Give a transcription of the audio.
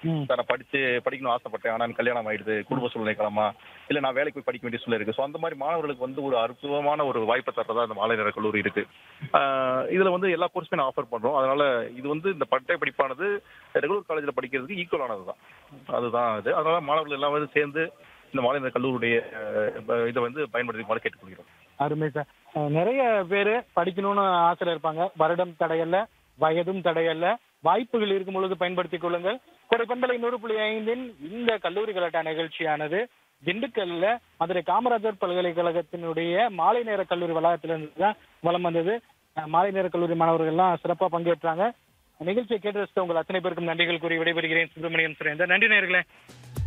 ம். சார் நான் படிச்சு படிக்கணும் ஆசைப்பட்டேன் ஆனா எனக்கு கல்யாணம் ஆயிடுது குடும்ப சூழ்நிலை காலமா இல்ல நான் வேலைக்கு போய் படிக்க வேண்டிய சூழ்நிலை இருக்கு ஸோ அந்த மாதிரி மாணவர்களுக்கு வந்து ஒரு அற்புதமான ஒரு வாய்ப்பை தர்றதா இந்த மாலை நேர கல்லூரி இருக்கு ஆஹ் இதுல வந்து எல்லா கோர்ஸுமே நான் ஆஃபர் பண்றோம் அதனால இது வந்து இந்த பட்டய படிப்பானது ரெகுலர் காலேஜ்ல படிக்கிறதுக்கு ஈக்குவலானது தான் அதுதான் இது அதனால மாணவர்கள் எல்லாம் வந்து சேர்ந்து இந்த மாலை நேர கல்லூரியுடைய அஹ், இதை வந்து பயன்படுத்தி கேட்டுக்கொள்கிறோம் அருமை சார் அஹ் நிறைய பேர் படிக்கணும்னு ஆசையில் இருப்பாங்க வருடம் தடையல்ல வயதும் தடையல்ல வாய்ப்புகள் இருக்கும் பொழுது பயன்படுத்திக் கொள்ளுங்கள் கொடைப்பந்தலை நூறு புள்ளி ஐந்தின் இந்த கல்லூரி கலாட்டா நிகழ்ச்சியானது திண்டுக்கல்ல மதுரை காமராஜர் பல்கலைக்கழகத்தினுடைய மாலை நேர கல்லூரி வளாகத்திலிருந்து தான் வலம் வந்தது அஹ் மாலை நேர கல்லூரி மாணவர்கள்லாம் சிறப்பாக பங்கேற்றாங்க நிகழ்ச்சியை கேட்டு ரசித்த உங்கள் அத்தனை பேருக்கும் நன்றிகள் கூறி விடைபெறுகிறேன் சுப்பிரமணியம் சுரேந்தர் நன்றி நேயர்களே